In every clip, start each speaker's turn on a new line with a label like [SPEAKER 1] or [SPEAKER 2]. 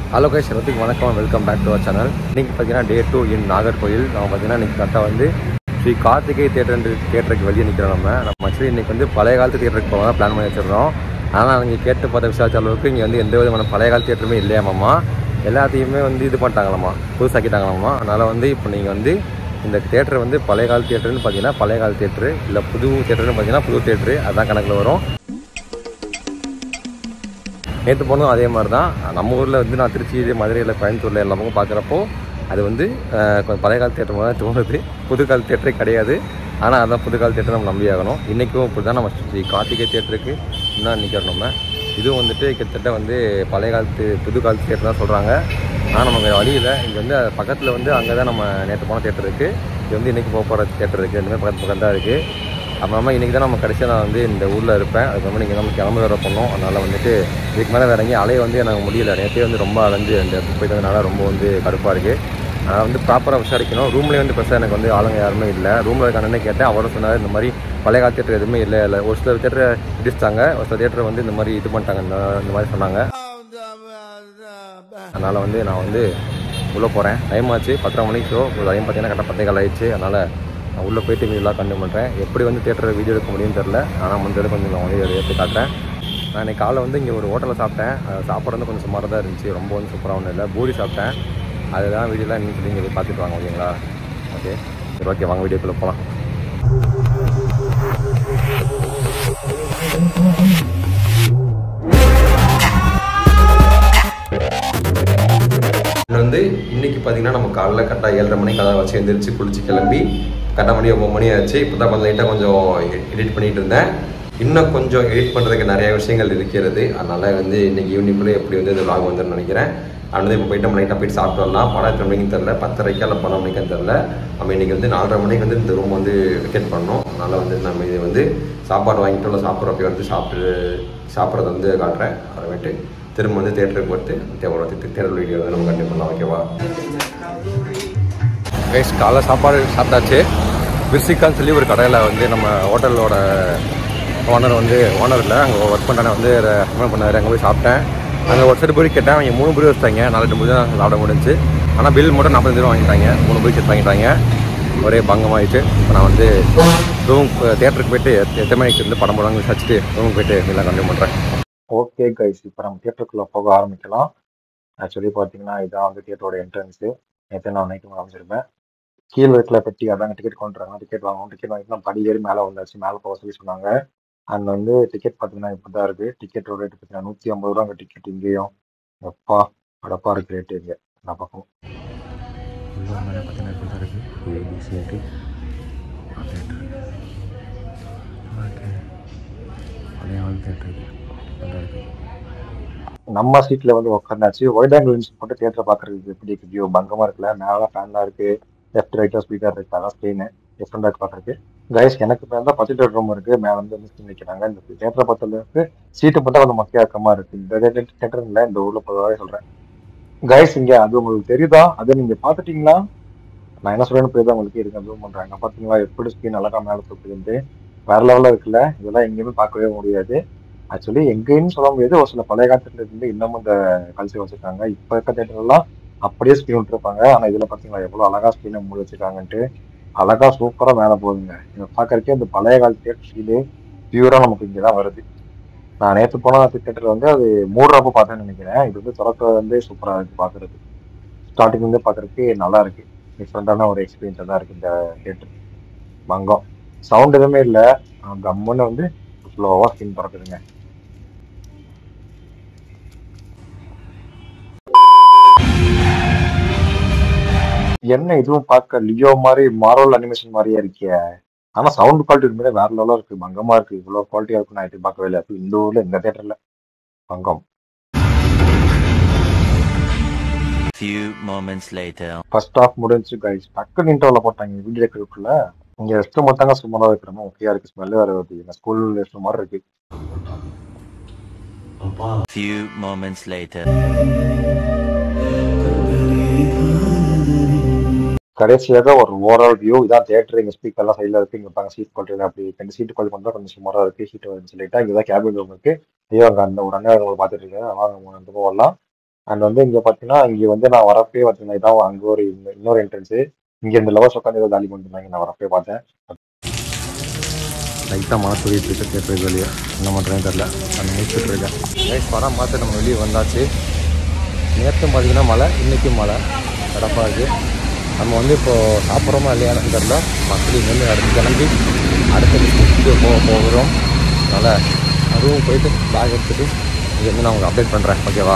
[SPEAKER 1] Hello guys எல்லாத்துக்கும் வணக்கம் welcome back to our channel இன்னைக்கு பார்த்தீங்கன்னா டே டூ இன் நாகர்கோயில் நம்ம பார்த்தீங்கன்னா இன்னைக்கு கரெக்டாக வந்து ஸ்ரீ கார்த்திகை தேட்டர் தேட்டருக்கு வெளியே நிற்கிறோம் நம்ம நம்ம ஆக்சுவலி இன்னைக்கு வந்து பழைய காலத்து தேட்டருக்கு போக பிளான் பண்ணி வச்சிருந்தோம் ஆனால் நீங்கள் கேட்டு பார்த்த விசாரிச்ச அளவுக்கு இங்கே வந்து எந்த விதமான பழைய கால தேட்டருமே இல்லையாமாம்மா எல்லாத்தையுமே வந்து இது பண்ணிட்டாங்களாம்மா புதுசாக்கிட்டாங்களாம்மா அதனால் வந்து இப்போ நீங்கள் வந்து இந்த தேட்டர் வந்து பழைய கால தேட்டர்னு பார்த்தீங்கன்னா பழைய கால தேட்டரு இல்லை புது தேட்டர்னு பார்த்தீங்கன்னா புது தேட்டரு அதான் கணக்கில் வரும் நேற்று போனதும் அதே மாதிரி தான் நம்ம ஊரில் வந்து நான் திருச்சி மதுரையில் கோயம்புத்தூரில் எல்லா பக்கம் பார்க்குறப்போ அது வந்து அஹ், கொஞ்சம் பழைய கால தேட்டர் மாதிரி தோணுது புது கால தேட்டரே கிடையாது ஆனால் அதான் புது கால தேட்டர் நம்ம நம்பி ஆகணும் இன்றைக்கும் இப்படி தான் நம்ம ஸ்ரீ கார்த்திகை தேட்டருக்கு இன்னும் நிற்கிறோம் நம்ம இதுவும் வந்துட்டு கிட்டத்தட்ட வந்து பழைய காலத்து புது காலத்து தேட்டர் தான் சொல்கிறாங்க ஆனால் நமக்கு வழி இல்லை இங்கே வந்து பக்கத்தில் வந்து அங்கே தான் நம்ம நேற்று போன தேட்டர் இருக்குது இது வந்து இன்றைக்கி போக போகிற தேட்டர் இருக்குது ரெண்டுமே பக்கத்து பக்கம் தான் இருக்குது அப்புறமா இன்றைக்கி தான் நம்ம கடைசியாக நான் வந்து இந்த ஊரில் இருப்பேன் அதுக்கப்புறம் நீங்கள் நம்ம கிளம்பி வர பண்ணோம் அதனால் வந்துட்டு இதுக்கு மேலே வேற எங்கேயும் அலைய வந்து எனக்கு முடியல நேற்றே வந்து ரொம்ப அலைஞ்சு அந்த இடத்துக்கு போயிட்டு வந்ததுனால ரொம்ப வந்து கடுப்பாக இருக்குது நான் வந்து ப்ராப்பராக விசாரிக்கணும் ரூம்லேயே வந்து பெருசாக எனக்கு வந்து ஆளுங்க யாருமே இல்லை ரூமில் இருக்க அண்ணனே கேட்டேன் அவரும் சொன்னார் இந்த மாதிரி பழைய கால தேட்டர் எதுவுமே இல்லை இல்லை ஒரு சில தேட்டரை இடிச்சிட்டாங்க ஒரு சில தேட்டரை வந்து இந்த மாதிரி இது பண்ணிட்டாங்க இந்த இந்த மாதிரி சொன்னாங்க அதனால் வந்து நான் வந்து உள்ளே போகிறேன் டைம் ஆச்சு பத்தரை மணிக்கு ஷோ டைம் பார்த்தீங்கன்னா கரெக்டாக பத்தே கால் ஆயிடுச்சு அதனால் நான் உள்ளே போயிட்டு மீதெல்லாம் கண்டு பண்ணுறேன் எப்படி வந்து தேட்டரில் வீடியோ எடுக்க முடியும்னு தெரில ஆனால் முடிஞ்சது கொஞ்சம் நான் வந்து எடுத்து காட்டுறேன் நான் இன்னைக்கு காலைல வந்து இங்கே ஒரு ஹோட்டலில் சாப்பிட்டேன் அது சாப்பிட்றது வந்து கொஞ்சம் சுமாராக தான் இருந்துச்சு ரொம்ப வந்து சூப்பராக ஒன்றும் இல்லை பூரி சாப்பிட்டேன் அதுதான் வீடியோலாம் இன்னும் சொல்லி இங்கே போய் பார்த்துட்டு வாங்க ஓகேங்களா ஓகே சரி ஓகே வாங்க வீடியோக்குள்ளே போகலாம் இது வந்து இன்னைக்கு பார்த்தீங்கன்னா நம்ம காலைல கரெக்டாக ஏழரை மணிக்கு கதை வச்சு எழுந்திரிச்சு குளிச்சு கிளம்பி கரெக்டாக மணி ஒம்பது மணி ஆச்சு இப்போ தான் கொஞ்சம் லைட்டாக கொஞ்சம் எடிட் பண்ணிட்டு இருந்தேன் இன்னும் கொஞ்சம் எடிட் பண்ணுறதுக்கு நிறைய விஷயங்கள் இருக்கிறது அதனால் வந்து இன்னைக்கு ஈவினிங்குள்ளே எப்படி வந்து இந்த vlog வந்துன்னு நினைக்கிறேன் அதனால இப்போ போயிட்டு நம்ம லைட்டாக போயிட்டு சாப்பிட்டு வரலாம் படம் எத்தனை மணிக்கு தெரில பத்தரைக்கா இல்லை பன்னெண்டு மணிக்கு தெரில நம்ம இன்னைக்கு வந்து நாலரை மணிக்கு வந்து இந்த ரூம் வந்து விக்கெட் பண்ணோம் அதனால் வந்து நம்ம இது வந்து சாப்பாடு வாங்கிட்டு இல்லை சாப்பிட்றப்ப வந்து சாப்பிட்டு சாப்பிட்றத வந்து காட்டுறேன் அப்புறமேட்டு திரும்ப வந்து தேட்டருக்கு போட்டு தேவையான தேட்டர் வீடியோ வந்து நம்ம கண்டிப்பாக பண்ணலாம் ஓகேவா கைஸ் காலை சாப்பாடு சாப்பிட்டாச்சு விர்சிகான்னு சொல்லி ஒரு கடையில் வந்து நம்ம ஹோட்டலோட ஓனர் வந்து ஓனர் இல்லை அங்கே ஒர்க் பண்ணுறேன் வந்து ரெக்கமெண்ட் பண்ணார் அங்கே போய் சாப்பிட்டேன் அங்கே ஒரு செட் பூரி கேட்டேன் அவங்க மூணு பூரி வச்சிட்டாங்க நாலு ரெண்டு பூரி தான் சாப்பிட முடிஞ்சு ஆனால் பில் மட்டும் நாற்பத்தஞ்சு ரூபா வாங்கிட்டாங்க மூணு பூரி செட் வாங்கிட்டாங்க ஒரே பங்கமாயிடுச்சு இப்போ நான் வந்து ரூம் தேட்டருக்கு போயிட்டு எத்த- எத்தனை மணிக்கு இருந்து படம் போடாங்க விசாரிச்சுட்டு ரூமுக்கு போயிட்டு எல்லாம் கண்டினியூ பண்ணுறேன் ஓகே கைஸ் இப்போ நம்ம தியேட்டருக்குள்ளே போக ஆரம்பிக்கலாம் ஆக்சுவலி பார்த்தீங்கன்னா இதான் வந்து தியேட்டரோட என்ட்ரன்ஸு நேற்று நான் நைட்டு காமிச்சிருப்பேன் கீழே இருக்கிற பெட்டி அதாங்க டிக்கெட் கொண்டுறாங்க டிக்கெட் வாங்கணும் டிக்கெட் வாங்கிட்டு நம்ம படி ஏறி மேலே வந்தாச்சு மேலே போக சொல்லி சொன்னாங்க அண்ட் வந்து டிக்கெட் பார்த்தீங்கன்னா இப்படி தான் இருக்குது டிக்கெட்டோட ரேட் பார்த்தீங்கன்னா நூற்றி ஐம்பது ரூபாங்க டிக்கெட் இங்கேயும் எப்பா அடப்பா இருக்கு ரேட்டு இங்கே நான் பார்க்கணும் உள்ள மேலே பார்த்தீங்கன்னா இப்படி தான் இருக்குது ஏபிசிட்டு பழைய ஆள் தேட்டர் இருக்கு நம்ம சீட்ல வந்து உட்காந்தாச்சு ஒயிட் ஆங்கிள் லென்ஸ் போட்டு தியேட்டர் பாக்குறதுக்கு எப்படி இருக்கு வியூ பங்கமா இருக்குல்ல மேல ஃபேன்லாம் இருக்கு லெஃப்ட் ரைட்டா ஸ்பீக்கர் இருக்கு அதான் ஸ்க்ரீனு டிஃப்ரெண்டா இருக்கு பாக்குறதுக்கு கைஸ் எனக்கு மேல தான் பத்து ரூம் இருக்கு மேல வந்து மிஸ் வைக்கிறாங்க இந்த தியேட்டரை பொறுத்தளவுக்கு சீட்டு பார்த்தா கொஞ்சம் மக்கிய அக்கமா இருக்கு இந்த தியேட்டர் இல்லை இந்த ஊர்ல பொதுவாகவே சொல்றேன் கைஸ் இங்க அது உங்களுக்கு தெரியுதா அதை நீங்க பாத்துட்டீங்களா நான் என்ன சொல்றேன்னு புரியுதா உங்களுக்கு இருக்கு ஜூம் பண்றாங்க பாத்தீங்களா எப்படி ஸ்கிரீன் அழகா மேல தூக்குதுன்ட்டு வேற லெவல்ல இருக்குல்ல இதெல்லாம் எங்கேயுமே பார்க்கவே முடியாது ஆக்சுவலி எங்கேன்னு சொல்ல முடியாது ஒரு சில பழைய காலத்துல இருந்து இன்னமும் இந்த கல்ச்சர் வச்சிருக்காங்க இப்ப இருக்க தேட்டர் எல்லாம் அப்படியே ஸ்கிரீன் விட்டுருப்பாங்க ஆனா இதுல பாத்தீங்களா எவ்வளவு அழகா ஸ்கிரீனை மூடி வச்சிருக்காங்கன்ட்டு அழகா சூப்பரா மேல போகுதுங்க இதை பாக்குறதுக்கே இந்த பழைய கால தேட்டர் ஃபீலு பியூரா நமக்கு இங்கதான் வருது நான் நேற்று போன தேட்டர்ல வந்து அது மூடுறப்ப பார்த்தேன்னு நினைக்கிறேன் இது வந்து திறக்க வந்து சூப்பரா இருக்கு பாக்குறது ஸ்டார்டிங் இருந்து பாக்குறதுக்கு நல்லா இருக்கு டிஃப்ரெண்டான ஒரு எக்ஸ்பீரியன்ஸா தான் இருக்கு இந்த தேட்டர் மங்கம் சவுண்ட் எதுவுமே இல்லை கம்முன்னு வந்து ஸ்லோவா ஸ்கிரீன் திறக்குதுங்க என்ன இதுவும் பார்க்க லியோ மாதிரி மாரோல் அனிமேஷன் மாதிரியே இருக்கிய ஆனா சவுண்ட் குவாலிட்டி உண்மையிலே வேற லெவலா இருக்கு பங்கமா இருக்கு இவ்வளவு குவாலிட்டியா இருக்கும் நான் எதிர்பார்க்கவே இல்லை அப்ப இந்த ஊர்ல இந்த தேட்டர்ல பங்கம்
[SPEAKER 2] Few moments later.
[SPEAKER 1] First half முடிஞ்சு கைஸ் டக்குன்னு இன்டர்வல போட்டாங்க வீடியோ எடுக்கிறதுக்குள்ள இங்க ரெஸ்ட் மட்டும் சும்மா இருக்கிறோம் ஓகேயா இருக்கு ஸ்மெல் வேற வருது எங்க ஸ்கூல் ரெஸ்ட் மாதிரி இருக்கு
[SPEAKER 2] Few moments later.
[SPEAKER 1] கடைசியாக ஒரு ஓவரால் வியூ இதான் தேட்டர் எங்க ஸ்பீக்கர் எல்லாம் சைடில் இருக்கு இங்க பாருங்க சீட் குவாலிட்டி அப்படி ரெண்டு சீட் குவாலிட்டி மட்டும் கொஞ்சம் சுமாரா இருக்கு சீட் வந்து சொல்லிட்டா இங்கதான் கேபின் ரூம் இருக்கு ஐயோ அங்க அந்த ஒரு அண்ணன் உங்களை பார்த்துட்டு இருக்கேன் வாங்க அந்த வரலாம் அண்ட் வந்து இங்க பாத்தீங்கன்னா இங்க வந்து நான் வரப்பே பார்த்தீங்கன்னா இதான் அங்க ஒரு இன்னொ- இன்னொரு என்ட்ரன்ஸ் இங்க இந்த லெவல்ஸ் உட்காந்து ஏதோ காலி பண்ணிருந்தாங்க நான் வரப்பே பார்த்தேன் லைட்டாக மழை தூக்கிட்டு இருக்கு தேட்டருக்கு வெளியே என்ன பண்ணுறேன்னு தெரில நான் முடிச்சுட்டு இருக்கேன் ரைஸ் படம் பார்த்து நம்ம வெளியே வந்தாச்சு நேற்றும் பார்த்தீங்கன்னா மழை இன்றைக்கும் மழை கடப்பாக இருக்குது நம்ம வந்து இப்போது சாப்பிட்றோமா இல்லையான்னு தெரில மக்கள் இங்கேருந்து அடுத்து கிளம்பி அடுத்த டிஸ்ட்ரிக்ட்டுக்கு போக போகிறோம் அதனால் அதுவும் போயிட்டு பேக் எடுத்துகிட்டு இங்கேருந்து நான் உங்களுக்கு அப்டேட் பண்ணுறேன் ஓகேவா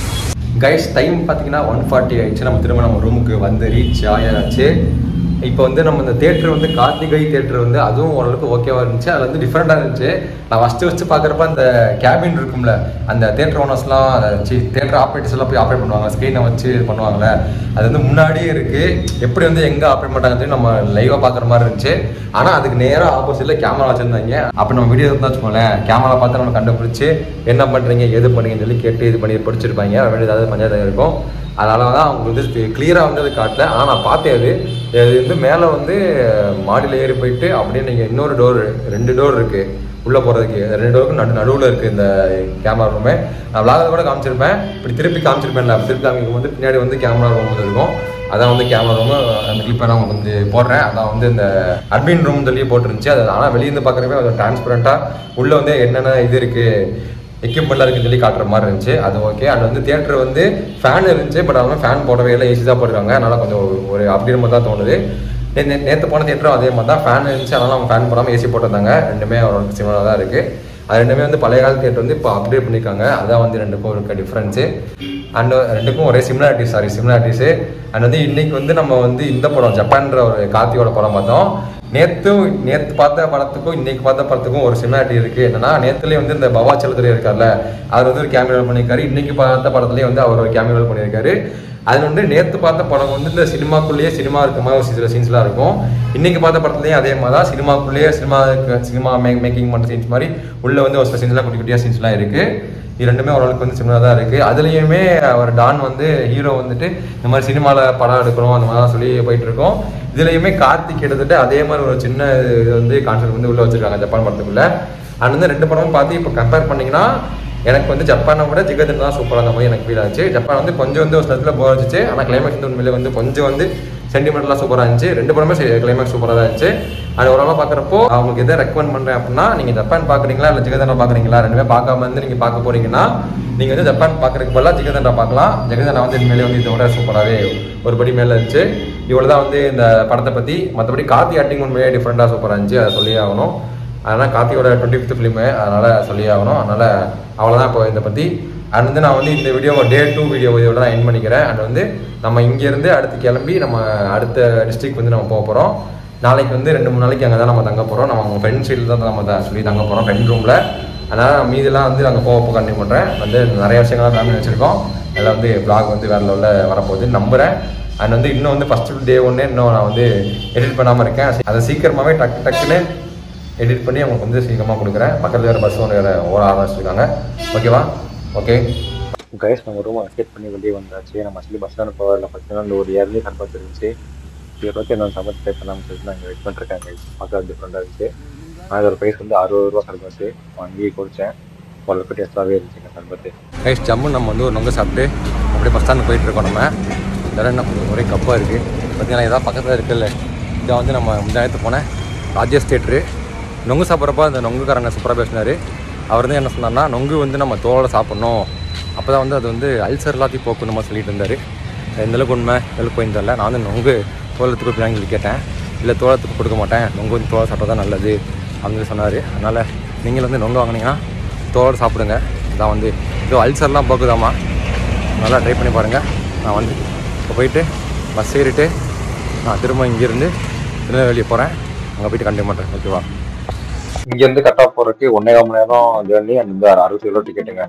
[SPEAKER 1] கைஸ் டைம் பார்த்தீங்கன்னா ஒன் ஃபார்ட்டி ஆயிடுச்சு நம்ம திரும்ப நம்ம ரூமுக்கு வந்து ரீச் ஆயாச்சு இப்போ வந்து நம்ம இந்த தேட்டர் வந்து கார்த்திகை தேட்டர் வந்து அதுவும் ஓரளவுக்கு ஓகேவா இருந்துச்சு அது வந்து டிஃப்ரெண்டாக இருந்துச்சு நான் ஃபஸ்ட்டு ஃபஸ்ட்டு பார்க்குறப்ப அந்த கேபின் இருக்கும்ல அந்த தேட்டர் ஓனர்ஸ்லாம் தேட்டர் ஆப்ரேட்டர்ஸ் எல்லாம் போய் ஆப்ரேட் பண்ணுவாங்க ஸ்க்ரீனை வச்சு இது பண்ணுவாங்கல்ல அது வந்து முன்னாடியே இருக்குது எப்படி வந்து எங்கே ஆப்ரேட் பண்ணுறாங்கன்னு நம்ம லைவாக பார்க்குற மாதிரி இருந்துச்சு ஆனால் அதுக்கு நேராக ஆப்போசிட்டில் கேமரா வச்சுருந்தாங்க அப்போ நம்ம வீடியோ இருந்தால் வச்சுக்கோங்களேன் கேமரா பார்த்து நம்ம கண்டுபிடிச்சி என்ன பண்ணுறீங்க எது பண்ணுறீங்கன்னு சொல்லி கேட்டு இது பண்ணி படிச்சிருப்பாங்க வேண்டிய ஏதாவது பஞ்சாயத்து இருக்கும் அதனால தான் அவங்க வந்து கிளியராக வந்து அது காட்டல ஆனால் நான் பார்த்தேன் அது இது வந்து மேலே வந்து மாடியில் ஏறி போயிட்டு அப்படியே நீங்கள் இன்னொரு டோர் ரெண்டு டோர் இருக்குது உள்ளே போகிறதுக்கு ரெண்டு டோருக்கு நடு நடுவில் இருக்குது இந்த கேமரா ரூமே நான் விளாக கூட காமிச்சிருப்பேன் இப்படி திருப்பி காமிச்சிருப்பேன்ல அப்படி திருப்பி காமிக்கும் போது பின்னாடி வந்து கேமரா ரூம் வந்து இருக்கும் அதான் வந்து கேமரா ரூம் அந்த கிளிப்பை நான் வந்து போடுறேன் அதான் வந்து இந்த அட்மின் ரூம் சொல்லி போட்டுருந்துச்சு அது ஆனால் வெளியிருந்து பார்க்குறப்பே அது டிரான்ஸ்பரண்ட்டாக உள்ளே வந்து என்னென்ன இது இருக்குது எக்யூப்மெண்ட்லாம் இருக்குன்னு சொல்லி காட்டுற மாதிரி இருந்துச்சு அது ஓகே அண்ட் வந்து தியேட்டர் வந்து ஃபேன் இருந்துச்சு பட் அதெல்லாம் ஃபேன் போடவே இல்லை ஏசி தான் போட்டுருக்காங்க அதனால கொஞ்சம் ஒரு- ஒரு அப்படி மாதிரி தான் தோணுது நேற்று போன தியேட்டரும் அதே மாதிரி தான் ஃபேன் இருந்துச்சு அதனால அவங்க ஃபேன் போடாமல் ஏசி போட்டிருந்தாங்க ரெண்டுமே அவரோட சிமிலாக தான் இருக்குது அது ரெண்டுமே வந்து பழைய கால தியேட்டர் வந்து இப்போ அப்டேட் பண்ணியிருக்காங்க அதான் வந்து ரெண்டுக்கும் இருக்க டிஃப்ரென்ஸு அண்ட் ரெண்டுக்கும் ஒரே சிமிலாரிட்டிஸ் சாரி சிமிலாரிட்டிஸு அண்ட் வந்து இன்னைக்கு வந்து நம்ம வந்து இந்த படம் ஜப்பான்ற ஒரு கார்த்தியோட படம் பார்த்தோம் நேத்து நேத்து பார்த்த படத்துக்கும் இன்னைக்கு பார்த்த படத்துக்கும் ஒரு சிமிலாரிட்டி இருக்கு என்னன்னா நேத்துலயே வந்து இந்த பவா செலுத்துறை இருக்கார்ல அவர் வந்து ஒரு கேமியோ பண்ணியிருக்காரு இன்னைக்கு பார்த்த படத்துலயே வந்து அவர் ஒரு கேமியோ பண்ணியிருக்காரு அது வந்து நேத்து பார்த்த படம் வந்து இந்த சினிமாக்குள்ளேயே சினிமா இருக்க மாதிரி ஒரு சில சீன்ஸ்லாம் இருக்கும் இன்னைக்கு பார்த்த படத்துலயும் அதே மாதிரி தான் சினிமாக்குள்ளேயே சினிமா சினிமா மேக் மேக்கிங் பண்ணுற சீன்ஸ் மாதிரி உள்ள வந்து ஒரு சில சீன்ஸ்லாம் குட்டி குட்டியாக சீன்ஸ்லாம் இருக்கு இது ரெண்டுமே ஓரளவுக்கு வந்து சிமிலாக தான் இருக்குது அதுலேயுமே அவர் டான் வந்து ஹீரோ வந்துட்டு இந்த மாதிரி சினிமாவில் படம் எடுக்கணும் அந்த மாதிரிலாம் சொல்லி போயிட்டு இருக்கோம் இதுலேயுமே கார்த்திக் கிட்டத்தட்ட அதே மாதிரி ஒரு சின்ன இது வந்து கான்செப்ட் வந்து உள்ளே வச்சிருக்காங்க ஜப்பான் படத்துக்குள்ள அண்ட் வந்து ரெண்டு படமும் பார்த்து இப்போ கம்பேர் பண்ணிங்கன்னா எனக்கு வந்து ஜப்பானை விட ஜிகதன் தான் சூப்பராக அந்த மாதிரி எனக்கு ஃபீல் ஆச்சு ஜப்பான் வந்து கொஞ்சம் வந்து ஒரு சிலத்தில் போர் வச்சுச்சு ஆனால் கிளைமேக்ஸ் வந்து உண்மையிலே வந்து கொஞ்சம் வந்து சென்டிமெண்ட்லாம் சூப்பராக இருந்துச்சு ரெண்டு படமே கிளைமேக்ஸ் சூப்பராக தான் இருந்துச்சு அது ஒரு நாளாக பார்க்குறப்போ அவங்களுக்கு எதை ரெக்கமெண்ட் பண்ணுறேன் அப்படின்னா நீங்கள் ஜப்பான் பார்க்குறீங்களா இல்லை ஜெகதண்டா பார்க்குறீங்களா ரெண்டுமே பார்க்காம வந்து நீங்கள் பார்க்க போறீங்கன்னா நீங்கள் வந்து ஜப்பான் பார்க்குறதுக்கு பதிலாக ஜெகதண்டா பார்க்கலாம் ஜெகதண்டா வந்து இனிமேலே வந்து இதை விட சூப்பராகவே ஒரு படி மேலே இருந்துச்சு இவ்வளோ தான் வந்து இந்த படத்தை பற்றி மற்றபடி கார்த்தி ஆக்டிங் உண்மையே டிஃப்ரெண்ட்டாக சூப்பராக இருந்துச்சு அதை சொல்லியே ஆகணும் அதனால் கார்த்தியோட டுவெண்ட்டி ஃபிஃப்த் ஃபிலிமு அதனால் சொல்லியே ஆகணும் அதனால் அவ்வளோதான் இப்போ இதை பற்றி அண்ட் வந்து நான் வந்து இந்த வீடியோ டே டூ வீடியோ இதோட நான் என் பண்ணிக்கிறேன் அண்ட் வந்து நம்ம இங்கேருந்து அடுத்து கிளம்பி நம்ம அடுத்த டிஸ்ட்ரிக்ட் வந்து நம்ம போக போகிறோம் நாளைக்கு வந்து ரெண்டு மூணு நாளைக்கு அங்கே தான் நம்ம தங்க போகிறோம் நம்ம அவங்க ஃப்ரெண்ட் சைடில் தான் நம்ம த- சொல்லி தங்க போகிறோம் ஃப்ரெண்ட் ரூமில் அதனால் மீதெல்லாம் வந்து அங்கே போக போக கண்டினியூ பண்ணுறேன் வந்து நிறைய விஷயங்கள்லாம் பிளான் பண்ணி வச்சுருக்கோம் அதில் வந்து பிளாக் வந்து வேறு லெவலில் வரப்போகுது நம்புகிறேன் அண்ட் வந்து இன்னும் வந்து ஃபஸ்ட்டு டே ஒன்று இன்னும் நான் வந்து எடிட் பண்ணாமல் இருக்கேன் அதை சீக்கிரமாகவே டக்கு டக்குன்னு எடிட் பண்ணி அவங்களுக்கு வந்து சீக்கிரமாக கொடுக்குறேன் பக்கத்தில் வேறு பஸ் ஒன்று வேறு ஓட ஆரம்பிச்சிருக்காங்க ஓகேவா ஓகே கைஸ் நம்ம ரூம் எஸ்கேட் பண்ணி வெளியே வந்தாச்சு நம்ம ஆக்சுவலி பஸ் ஸ்டாண்ட் போகிறதுல பார்த்தீங்கன்னா இந்த ஒரு இயர்லி சர்பத் இருந்துச்சு இருபத்தி என்ன சர்பத் பே பண்ணாமல் சொல்லிட்டு நாங்கள் வெயிட் பண்ணிருக்கேன் கைஸ் பார்க்க டிஃப்ரெண்டாக இருந்துச்சு நான் இதோட ப்ரைஸ் வந்து அறுபது ரூபா சர்பத்து வாங்கி குடித்தேன் ஓரளவுக்கு டேஸ்ட்டாகவே இருந்துச்சுங்க சர்பத்து கைஸ் ஜம்மு நம்ம வந்து ஒரு நொங்க சாப்பிட்டு அப்படியே பஸ் ஸ்டாண்ட் போயிட்டு இருக்கோம் நம்ம இதெல்லாம் என்ன ஒரே கப்பாக இருக்குது பார்த்தீங்கன்னா இதான் பக்கத்தில் இருக்குல்ல இதை வந்து நம்ம முந்தாயத்து போனேன் ராஜேஷ் தேட்ரு நொங்கு சாப்பிட்றப்ப அந்த நொங்குக்காரங்க சூப்பராக பேசினார் அவர் வந்து என்ன சொன்னார்னா நொங்கு வந்து நம்ம தோலை சாப்பிட்ணும் அப்போ தான் வந்து அது வந்து அல்சர் எல்லாத்தையும் போக்கும் நம்ம சொல்லிட்டு இருந்தார் எந்த அளவுக்கு உண்மை எவ்வளோ போய் தெரில நான் வந்து நொங்கு தோளத்துக்கு கொடுப்பீங்கன்னு சொல்லி கேட்டேன் இல்லை தோளத்துக்கு கொடுக்க மாட்டேன் நொங்கு வந்து தோலை சாப்பிட்டா தான் நல்லது அப்படின்னு சொல்லி சொன்னார் அதனால் நீங்கள் வந்து நொங்கு வாங்குனீங்கன்னா தோலோடு சாப்பிடுங்க இதான் வந்து இது அல்சர்லாம் போக்குதாம்மா நல்லா ட்ரை பண்ணி பாருங்கள் நான் வந்து இப்போ போயிட்டு பஸ் ஏறிட்டு நான் திரும்ப இங்கேருந்து திருநெல்வேலி போகிறேன் அங்கே போயிட்டு கண்டினியூ பண்ணுறேன் ஓகேவா இங்கேருந்து கட் ஆஃப் போகிறதுக்கு ஒன்றே கால் மணி நேரம் ஜேர்னி அண்ட் இந்த அறுபத்தி கிலோ டிக்கெட்டுங்க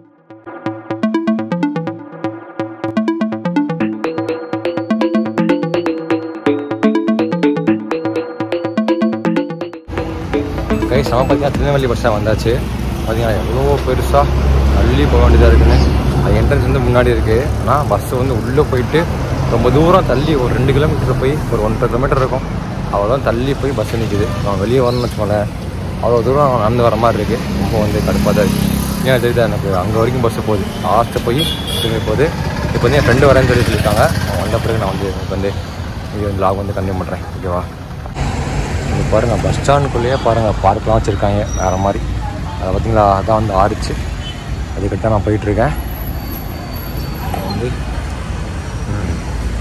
[SPEAKER 1] கை சம பார்த்தீங்கன்னா திருநெல்வேலி பஸ்ஸாக வந்தாச்சு பார்த்தீங்கன்னா எவ்வளோ பெருசாக தள்ளி போக வேண்டியதாக இருக்குன்னு அது என்ட்ரன்ஸ் வந்து முன்னாடி இருக்குது ஆனால் பஸ்ஸு வந்து உள்ளே போயிட்டு ரொம்ப தூரம் தள்ளி ஒரு ரெண்டு கிலோமீட்டர் போய் ஒரு ஒன்றரை கிலோமீட்டர் இருக்கும் அவ்வளோதான் தள்ளி போய் பஸ் நிற்கிது நான் வெளியே வரணும்னு வச்சுக்கோங்களேன் அவ்வளோ தூரம் நடந்து வர மாதிரி இருக்குது ரொம்ப வந்து கடுப்பாக தான் இருக்குது ஏன் தெரியுதா எனக்கு அங்கே வரைக்கும் பஸ்ஸு போகுது லாஸ்ட்டு போய் திரும்பி போகுது இப்போ வந்து என் ஃப்ரெண்டு வரேன்னு சொல்லி சொல்லியிருக்காங்க அவன் வந்த பிறகு நான் வந்து எனக்கு வந்து இது வந்து லாக் வந்து கண்டினியூ பண்ணுறேன் ஓகேவா இங்கே பாருங்கள் பஸ் ஸ்டாண்டுக்குள்ளேயே பாருங்கள் பார்க்லாம் வச்சுருக்காங்க வேறு மாதிரி அதை பார்த்தீங்களா அதான் வந்து ஆடிச்சு அதுக்கிட்ட தான் நான் போயிட்டுருக்கேன் வந்து ம்.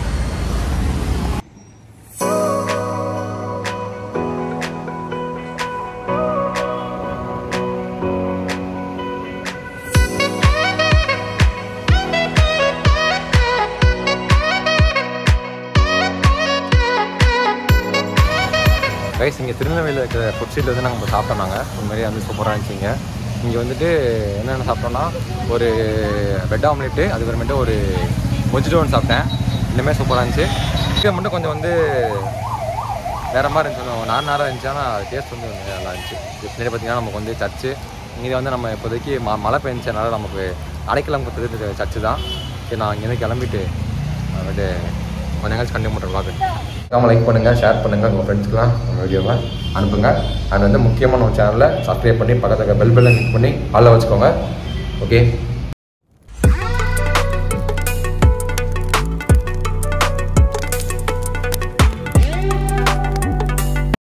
[SPEAKER 1] ரைஸ் இங்கே திருநெல்வேலியில் இருக்கிற ஃபுட் ஸ்ட்ரீட்டில் வந்து நாங்கள் சாப்பிட்டோம் நாங்கள் உண்மையிலேயே வந்து சூப்பராக இருந்துச்சுங்க இங்கே வந்துட்டு என்னென்ன சாப்பிட்டோம்னா ஒரு பெட் ஆம்லேட்டு அதுக்கப்புறமேட்டு ஒரு மொஜிடோ ஒன்று சாப்பிட்டேன் இன்னுமே சூப்பராக இருந்துச்சு இது மட்டும் கொஞ்சம் வந்து வேறு மாதிரி இருந்துச்சு கொஞ்சம் நார் நாராக இருந்துச்சு ஆனால் டேஸ்ட் வந்து கொஞ்சம் நல்லா இருந்துச்சு இது பின்னாடி பார்த்தீங்கன்னா நமக்கு வந்து சர்ச்சு இங்கே வந்து நம்ம இப்போதைக்கு ம மழை பெஞ்சனால நமக்கு அடைக்கலம் கொடுத்தது சர்ச்சு தான் சரி நான் இங்கேருந்து கிளம்பிட்டு வந்துட்டு கொஞ்சம் நேரம் கண்டினியூ பண்ணுற vlog நம்ம லைக் பண்ணுங்கள் ஷேர் பண்ணுங்கள் உங்கள் ஃப்ரெண்ட்ஸ்க்குலாம் நம்ம வீடியோவை அனுப்புங்க அண்ட் வந்து முக்கியமாக நம்ம சேனலை சப்ஸ்கிரைப் பண்ணி பக்கத்தில் பெல் பெல்லை கிளிக் பண்ணி ஆளில் வச்சுக்கோங்க ஓகே